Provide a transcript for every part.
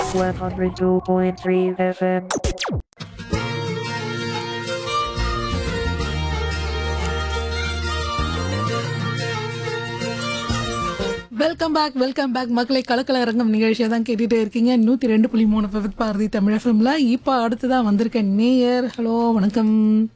102.3 FM. Welcome back welcome back மக்களை கலக்கல அரங்கம் நிகழ்ச்சியை தான் கேட்டுட்டே இருக்கீங்க நூற்றி ரெண்டு புள்ளி மூணு பவித் பாரதி தமிழ் எஃப்எம்ல இப்போ அடுத்ததான் வந்திருக்க நேயர் ஹலோ வணக்கம்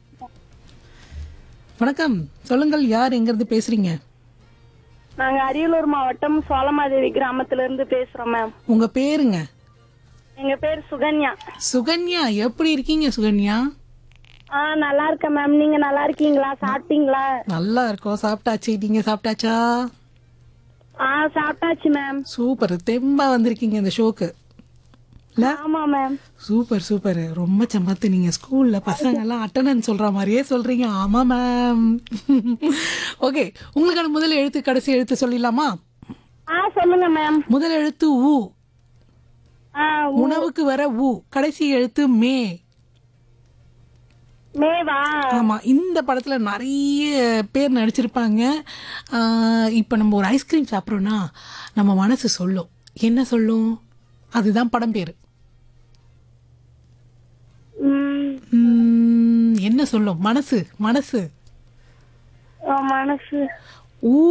வணக்கம் சொல்லுங்கள் யார் எங்கிருந்து பேசுறீங்க நாங்க அரியலூர் மாவட்டம் சோளமாதேவி கிராமத்துல இருந்து பேசுறோம் மேம் உங்க பேருங்க எங்க பேர் சுகன்யா சுகன்யா எப்படி இருக்கீங்க சுகன்யா ஆ நல்லா இருக்கேன் மேம் நீங்க நல்லா இருக்கீங்களா சாப்பிட்டீங்களா நல்லா இருக்கோம் சாப்பிட்டாச்சு நீங்க சாப்பிட்டாச்சா ஆ சாப்பிட்டாச்சு மேம் சூப்பர் தெம்பா வந்திருக்கீங்க இந்த ஷோக்கு இல்ல ஆமா மேம் சூப்பர் சூப்பர் ரொம்ப சமத்து நீங்க ஸ்கூல்ல பசங்க எல்லாம் அட்டனன்ஸ் சொல்ற மாதிரியே சொல்றீங்க ஆமா மேம் ஓகே உங்களுக்கான முதல் எழுத்து கடைசி எழுத்து சொல்லிடலாமா ஆ சொல்லுங்க மேம் முதல் எழுத்து ஊ ஆ உணவுக்கு வர ஊ கடைசி எழுத்து மே மேவா ஆமா இந்த படத்துல நிறைய பேர் நடிச்சிருப்பாங்க ஆஹ் இப்ப நம்ம ஒரு ஐஸ்கிரீம் சாப்பிட்றோம்னா நம்ம மனசு சொல்லும் என்ன சொல்லும் அதுதான் படம் பேரு ம், உம், என்ன சொல்லும் மனசு மனசு ஆ, மனசு ஊ